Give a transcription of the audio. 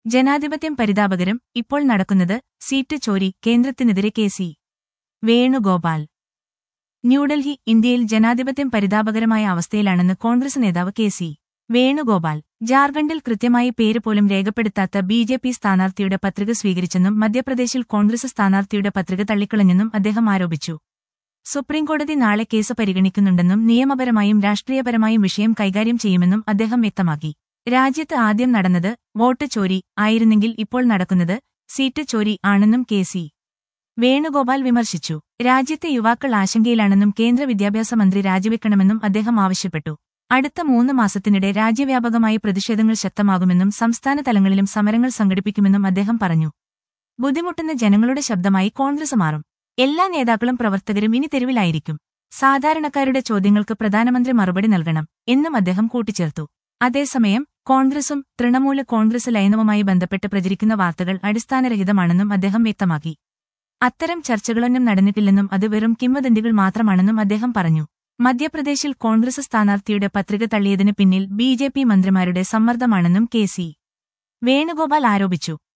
ജനാധിപത്യം പരിതാപകരം ഇപ്പോൾ നടക്കുന്നത് സീറ്റ് ചോരി കേന്ദ്രത്തിനെതിരെ കെ സി വേണുഗോപാൽ ന്യൂഡൽഹി ഇന്ത്യയിൽ ജനാധിപത്യം പരിതാപകരമായ അവസ്ഥയിലാണെന്ന് കോൺഗ്രസ് നേതാവ് കെ സി വേണുഗോപാൽ ജാർഖണ്ഡിൽ കൃത്യമായി പേര് പോലും രേഖപ്പെടുത്താത്ത ബി ജെ പി സ്ഥാനാർത്ഥിയുടെ പത്രിക സ്വീകരിച്ചെന്നും മധ്യപ്രദേശിൽ കോൺഗ്രസ് സ്ഥാനാർത്ഥിയുടെ പത്രിക തള്ളിക്കളഞ്ഞെന്നും അദ്ദേഹം ആരോപിച്ചു സുപ്രീംകോടതി നാളെ കേസ് പരിഗണിക്കുന്നുണ്ടെന്നും നിയമപരമായും രാഷ്ട്രീയപരമായും വിഷയം കൈകാര്യം ചെയ്യുമെന്നും അദ്ദേഹം വ്യക്തമാക്കി രാജ്യത്ത് ആദ്യം നടന്നത് വോട്ട് ചോരി ആയിരുന്നെങ്കിൽ ഇപ്പോൾ നടക്കുന്നത് സീറ്റ് ചോരി ആണെന്നും കെ സി വേണുഗോപാൽ വിമർശിച്ചു രാജ്യത്തെ യുവാക്കൾ ആശങ്കയിലാണെന്നും കേന്ദ്ര വിദ്യാഭ്യാസ മന്ത്രി രാജിവെക്കണമെന്നും അദ്ദേഹം ആവശ്യപ്പെട്ടു അടുത്ത മൂന്ന് മാസത്തിനിടെ രാജ്യവ്യാപകമായി പ്രതിഷേധങ്ങൾ ശക്തമാകുമെന്നും സംസ്ഥാന തലങ്ങളിലും സമരങ്ങൾ സംഘടിപ്പിക്കുമെന്നും അദ്ദേഹം പറഞ്ഞു ബുദ്ധിമുട്ടുന്ന ജനങ്ങളുടെ ശബ്ദമായി കോൺഗ്രസ് മാറും എല്ലാ നേതാക്കളും പ്രവർത്തകരും ഇനി തെരുവിലായിരിക്കും സാധാരണക്കാരുടെ ചോദ്യങ്ങൾക്ക് പ്രധാനമന്ത്രി മറുപടി നൽകണം എന്നും അദ്ദേഹം കൂട്ടിച്ചേർത്തു അതേസമയം കോൺഗ്രസും തൃണമൂല കോൺഗ്രസ് ലയനവുമായി ബന്ധപ്പെട്ട് പ്രചരിക്കുന്ന വാർത്തകൾ അടിസ്ഥാനരഹിതമാണെന്നും അദ്ദേഹം വ്യക്തമാക്കി അത്തരം ചർച്ചകളൊന്നും നടന്നിട്ടില്ലെന്നും അത് വെറും കിംവദന്തികൾ മാത്രമാണെന്നും അദ്ദേഹം പറഞ്ഞു മധ്യപ്രദേശിൽ കോൺഗ്രസ് സ്ഥാനാർത്ഥിയുടെ പത്രിക തള്ളിയതിന് പിന്നിൽ ബി ജെ പി മന്ത്രിമാരുടെ സമ്മർദ്ദമാണെന്നും കെ സി വേണുഗോപാൽ ആരോപിച്ചു